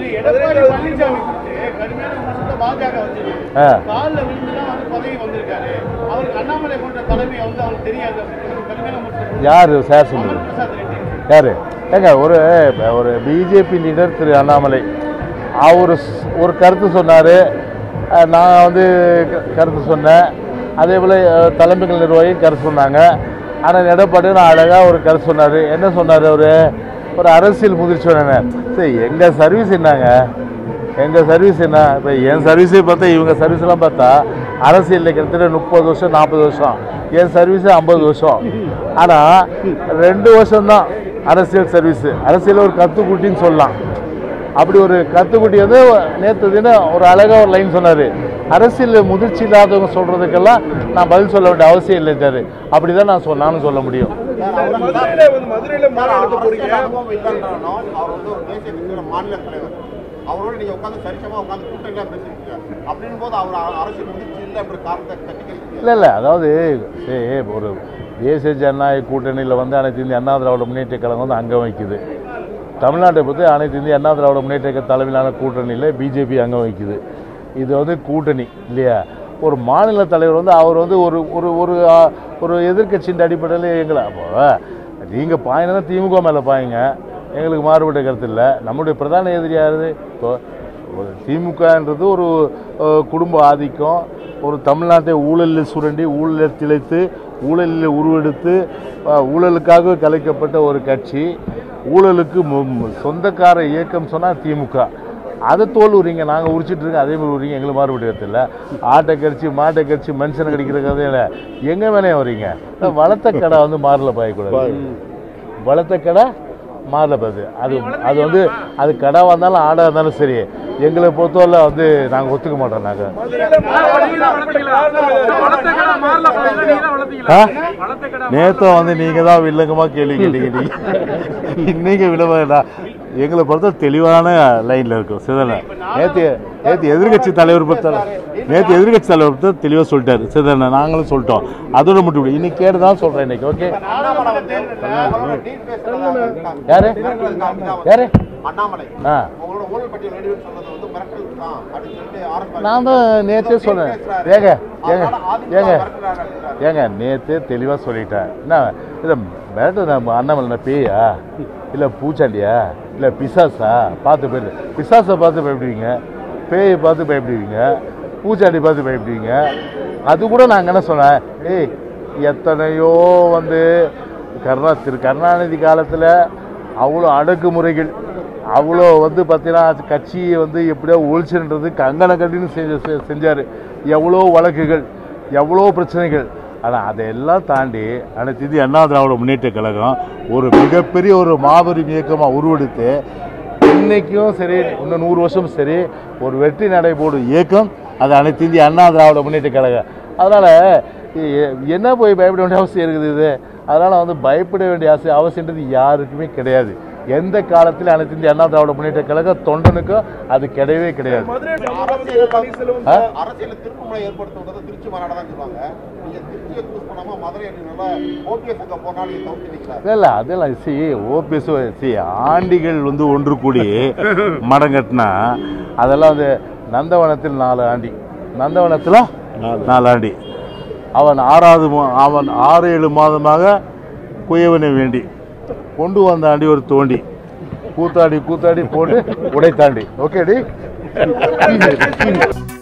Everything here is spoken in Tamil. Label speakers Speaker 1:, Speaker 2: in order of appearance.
Speaker 1: திரு எடப்பாடி பழனிசாமி குறித்து கடுமையான விமர்சனத்தை பாஜக வச்சிருக்கு
Speaker 2: ஆ.
Speaker 1: காலில் விழுந்துதான் வந்து பதவி வந்திருக்காரு அவருக்கு அண்ணாமலை போன்ற தலைமை வந்து அவருக்கு தெரியாது அப்படின்னு கடுமையான விமர்சனம்
Speaker 2: யார் சார் சொன்னது
Speaker 1: அமர் பிரசாத் ரெட்டி
Speaker 2: யார் ஏங்க ஒரு ஒரு பிஜேபி லீடர் திரு அண்ணாமலை அவர் ஸ்- ஒரு கருத்து சொன்னார் நான் வந்து க- கருத்து சொன்னேன் அதே போல் தலைமைகள் நிர்வாகி கருத்து சொன்னாங்க ஆனால் எடப்பாடி நான் அழகாக ஒரு கருத்து சொன்னார் என்ன சொன்னார் அவர் ஒரு அரசியல் முதிர்ச்சி வேணும் சரி எங்கள் சர்வீஸ் என்னங்க எங்கள் சர்வீஸ் என்ன இப்போ என் சர்வீஸே பார்த்தா இவங்க சர்வீஸ்லாம் பார்த்தா அரசியலில் கிட்டத்தட்ட முப்பது வருஷம் நாற்பது வருஷம் என் சர்வீஸே ஐம்பது வருஷம் ஆனால் ரெண்டு வருஷம்தான் அரசியல் சர்வீஸு அரசியல் ஒரு கத்துக்குட்டின்னு சொல்லலாம் அப்படி ஒரு கத்துக்குட்டி வந்து நேற்று தினம் ஒரு அழகாக ஒரு லைன் சொன்னார் அரசியல் முதிர்ச்சி இல்லாதவங்க சொல்கிறதுக்கெல்லாம் நான் பதில் சொல்ல வேண்டிய அவசியம் இல்லைட்டாரு அப்படி தான் நான் சொல் நானும் சொல்ல முடியும்
Speaker 3: மதுரையில வந்து மதுரையில மாநாடு நடத்த போறீங்க
Speaker 4: அனுபவம் இல்லைன்றாலும் அவர் வந்து ஒரு தேசிய கட்சியோட மாநில தலைவர் அவரோட நீங்க உட்காந்து சரிசமா உட்காந்து கூட்டணியா பேசுறீங்க அப்படின்னு போது அவர் அ- அரசியல் முதிர்ச்சி இல்லை என்ற காரணத்தை கட்டிக்கிறீங்க
Speaker 2: இல்லை இல்லை அதாவது ஏ ஒரு தேசிய ஜனநாயக கூட்டணியில் வந்து அனைத்து இந்திய அண்ணா திராவிட முன்னேற்ற கழகம் வந்து அங்கம் வகிக்குது தமிழ்நாட்டை பொறுத்து அனைத்து இந்திய அண்ணா திராவிட முன்னேற்ற கழக தலைமையிலான கூட்டணியில் பிஜேபி அங்கம் வகிக்குது இது வந்து கூட்டணி இல்லையா ஒரு மாநில தலைவர் வந்து அவர் வந்து ஒரு ஒரு ஒரு ஆ, ஒரு எதிர்க்கட்சியின் அடிப்படையில் எங்களை அப்போ நீங்கள் பாயினா திமுக மேலே பாயுங்க எங்களுக்கு மாறுபட்ட கருத்து இல்லை நம்முடைய பிரதான எதிரி யாரு இப்போ ஒரு திமுகன்றது ஒரு அஹ், குடும்ப ஆதிக்கம் ஒரு தமிழ்நாட்டை ஊழலில் சுரண்டி ஊழலில் திளைத்து ஊழலில் உருவெடுத்து அஹ், ஊழலுக்காக கலைக்கப்பட்ட ஒரு கட்சி ஊழலுக்கு மு- மு- சொந்தக்கார இயக்கம் சொன்னால் திமுக அதை தோல் உரிங்க நாங்கள் உரிச்சிட்டு இருக்கோம் அதே மாதிரி உரிங்க எங்களுக்கு மாறுபட்ட கருத்து இல்லை ஆட்டை கடிச்சு மாட்டை கடிச்சு மனுஷனை கடிக்கிற கதையில எங்கே வேணே வரீங்க வளர்த்த கடை வந்து மாறல பாயக்கூடாது வளர்த்த கடை மாறல பாது அது அது வந்து அது கடை வந்தாலும் ஆடாக இருந்தாலும் சரி எங்களை பொறுத்தவரை வந்து நாங்கள் ஒத்துக்க மாட்டோம் நாங்கள் ஆ நேற்று வந்து நீங்கள் தான் வில்லங்கமாக கேள்வி கேட்டீங்க நீங்கள் நீங்கள் விட வேண்டாம் எங்களை பொறுத்த தெளிவான லைனில் இருக்கும் சிதனை நேற்று நேற்று எதிர்கட்சி தலைவர் பொறுத்த நேற்று எதிர்கட்சி தலைவர் பொறுத்த தெளிவாக சொல்லிட்டாரு சிதனை நாங்களும் சொல்லிட்டோம் அதோட மட்டும் இப்படி. இன்னைக்கு கேட்டு தான் சொல்கிறேன் இன்னைக்கு ஓகே
Speaker 4: அண்ணாமலை வந்து அவரோட டீல் பேசுறதா இருக்காங்க.
Speaker 2: யாரு
Speaker 4: மிரட்டலுக்கு அப்படிதான்
Speaker 2: யாரு
Speaker 4: அண்ணாமலை
Speaker 2: ஆ
Speaker 4: உங்களோட ஊழல் பட்டியல் வெளியிட்டு சொன்னது வந்து மிரட்டல் தான் அப்படின்னு சொல்லிட்டு ஆரம்பிச்சாரு.
Speaker 2: நான் தான் நேற்றே சொன்னேன் ஏங்க ஏங்க
Speaker 4: அதனால அதிமுக
Speaker 2: ஏங்க
Speaker 4: மிரட்டுறாரு அப்படின்றாரு.
Speaker 2: ஏங்க நேற்று தெளிவாக சொல்லிட்டேன் என்ன இதை மிரட்டு நம்ம அண்ணாமலை பேயா இல்லை பூச்சாண்டியா இல்லை பிசாசா பார்த்து போயிடு பிசாசை பார்த்து பயப்படுவீங்க பேயை பார்த்து பயப்படுவீங்க பூச்சாண்டி பார்த்து பயப்படுவீங்க அது கூட நான் என்ன சொன்னேன் ஏய் எத்தனையோ வந்து கருணா திரு கருணாநிதி காலத்தில் அவ்வளோ அடக்குமுறைகள் அவ்வளோ வந்து பார்த்தீங்கன்னா கட்சியை வந்து எப்படியோ ஒழிச்சுன்றது கங்கண கட்டின்னு செஞ்ச செஞ்சார் எவ்வளோ வழக்குகள் எவ்வளோ பிரச்சனைகள் ஆனால் அதையெல்லாம் தாண்டி அனைத்து இந்திய அண்ணா திராவிட முன்னேற்ற கழகம் ஒரு மிகப்பெரிய ஒரு மாபெரும் இயக்கமாக உருவெடுத்து இன்னைக்கும் சரி இன்னும் நூறு வருஷம் சரி ஒரு வெற்றி நடைபோடும் இயக்கம் அது அனைத்து இந்திய அண்ணா திராவிட முன்னேற்ற கழகம் அதனால் என்ன போய் பயப்பட வேண்டிய அவசியம் இருக்குது இது அதனால் வந்து பயப்பட வேண்டிய அவசியம் அவசியன்றது யாருக்குமே கிடையாது எந்த காலத்தில் அனைத்து இந்திய அண்ணா திராவிட முன்னேற்ற கழக தொண்டனுக்கும் அது கிடையவே கிடையாது
Speaker 3: மதுரையில
Speaker 4: அரசியல்
Speaker 3: பன்னீர்செல்வம்
Speaker 2: ஆ?
Speaker 4: அரசியல திருப்புமுனை ஏற்படுத்துவது திருச்சி மாநாடு தான் சொல்லுவாங்க நீங்க திருச்சியை சூஸ் பண்ணாம மதுரை அப்படின்னால ஓபிஎஸ் அங்க போனாலும் நீங்க தவிர்த்து நிற்கிறாரு
Speaker 2: இல்லை இல்லை அதெல்லாம் சி ஓபிஎஸ் சி ஆண்டிகள் வந்து ஒன்று கூடி மடங்கட்டினா அதெல்லாம் வந்து நந்தவனத்தில் நாலு ஆண்டி நந்தவனத்தில் நாலு ஆண்டி அவன் ஆறாவது மா- அவன் ஆறு ஏழு மாதமாக குயவனை வேண்டி கொண்டு வந்த ஆண்டி ஒரு தோண்டி கூத்தாடி கூத்தாடி போட்டு உடைத்தாண்டி ஓகேடி